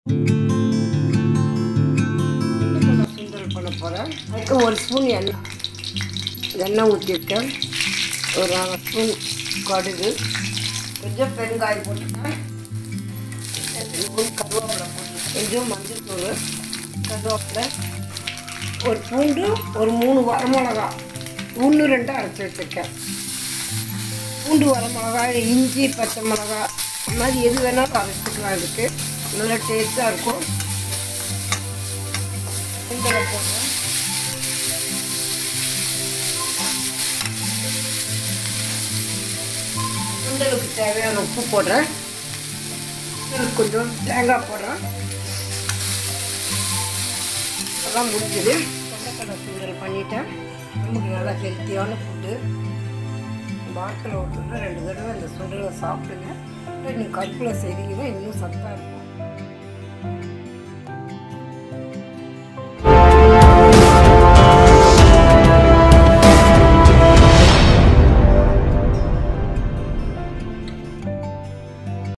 சுண்டல் பண்ண போகிறேன் அதுக்கு ஒரு ஸ்பூன் எண்ணெய் எண்ணெய் ஊற்றிருக்கேன் ஒரு அரை ஸ்பூன் கடுகு கொஞ்சம் பெருங்காயம் போட்டுட்டேன் ரெண்டு ஸ்பூன் கருவேப்பிலை போட்டுட்டேன் கொஞ்சம் மஞ்சள் தூள் கருவேப்பிலை ஒரு பூண்டு ஒரு மூணு வரமிளகா ஒன்று ரெண்டு அரைச்சி வச்சுருக்கேன் பூண்டு வரமிளகா இஞ்சி பச்சை மிளகா இந்த மாதிரி எது வேணாலும் அரைச்சிக்கலாம் இதுக்கு நல்லா டேஸ்ட்டாக இருக்கும் சுண்டலை போடுறேன் சுண்டலுக்கு தேவையான உப்பு போடுறேன் சுண்டலுக்கு கொஞ்சம் தேங்காய் போடுறேன் அதெல்லாம் முடிஞ்சது கொண்டக்கடலை சுண்டல் பண்ணிட்டேன் நமக்கு நல்லா ஹெல்த்தியான ஃபுட்டு வாரத்தில் ஒரு தடவை ரெண்டு தடவை இந்த சுண்டலை சாப்பிடுங்க நீங்கள் கருப்பில் செய்தீங்கன்னா இன்னும் சத்தாக இருக்கும்